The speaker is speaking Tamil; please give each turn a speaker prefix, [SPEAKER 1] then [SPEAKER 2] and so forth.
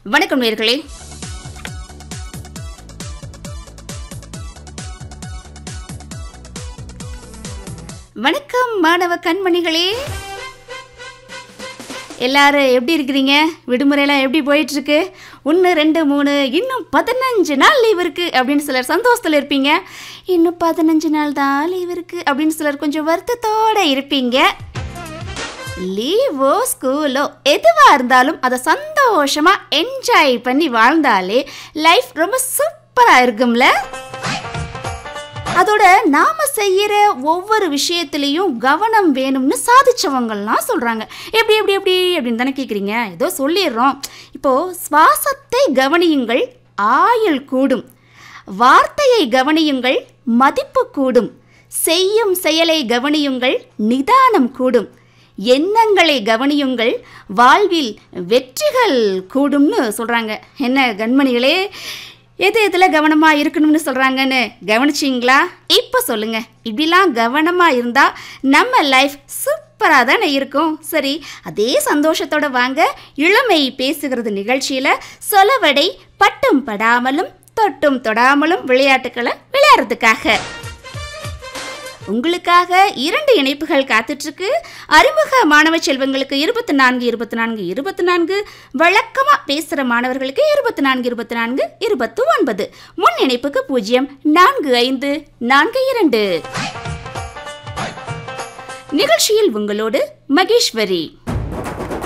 [SPEAKER 1] வணக்கம் நேர்களே வணக்கம் மாணவ கண்மணிகளே எல்லாரும் எப்படி இருக்கிறீங்க விடுமுறையெல்லாம் எப்படி போயிட்டு இருக்கு ஒன்று ரெண்டு மூணு இன்னும் பதினஞ்சு நாள் லீவ் இருக்கு அப்படின்னு சிலர் சந்தோஷத்தில் இருப்பீங்க இன்னும் பதினஞ்சு நாள் தான் லீவ் இருக்கு அப்படின்னு சிலர் கொஞ்சம் வருத்தத்தோட இருப்பீங்க லீவோ ஸ்கூலோ எதுவாக இருந்தாலும் அதை சந்தோஷமாக என்ஜாய் பண்ணி வாழ்ந்தாலே லைஃப் ரொம்ப சூப்பராக இருக்கும்ல அதோட நாம செய்யற ஒவ்வொரு விஷயத்திலையும் கவனம் வேணும்னு சாதிச்சவங்கலாம் சொல்றாங்க எப்படி எப்படி எப்படி அப்படின்னு தானே கேட்குறீங்க ஏதோ சொல்லிடுறோம் இப்போ சுவாசத்தை கவனியுங்கள் ஆயுள் கூடும் வார்த்தையை கவனியுங்கள் மதிப்பு கூடும் செய்யும் செயலை கவனியுங்கள் நிதானம் கூடும் எண்ணங்களை கவனியுங்கள் வாழ்வில் வெற்றிகள் கூடும்னு சொல்கிறாங்க என்ன கண்மணிகளே எது எதில் கவனமாக இருக்கணும்னு சொல்கிறாங்கன்னு கவனிச்சிங்களா இப்போ சொல்லுங்கள் இப்படிலாம் கவனமாக இருந்தால் நம்ம லைஃப் சூப்பராக தானே இருக்கும் சரி அதே சந்தோஷத்தோட வாங்க இளமை பேசுகிறது நிகழ்ச்சியில் சொலவடை பட்டும் படாமலும் தொட்டும் தொடாமலும் விளையாட்டுக்களை விளையாடுறதுக்காக உங்களுக்காக இரண்டு இணைப்புகள் காத்துட்ருக்கு அறிமுக மாணவ செல்வங்களுக்கு இருபத்தி நான்கு இருபத்தி நான்கு இருபத்தி நான்கு வழக்கமாக பேசுகிற மாணவர்களுக்கு இருபத்தி நான்கு இருபத்தி நான்கு இருபத்தி ஒன்பது முன் இணைப்புக்கு பூஜ்ஜியம் நான்கு ஐந்து நான்கு இரண்டு நிகழ்ச்சியில் உங்களோடு மகேஸ்வரி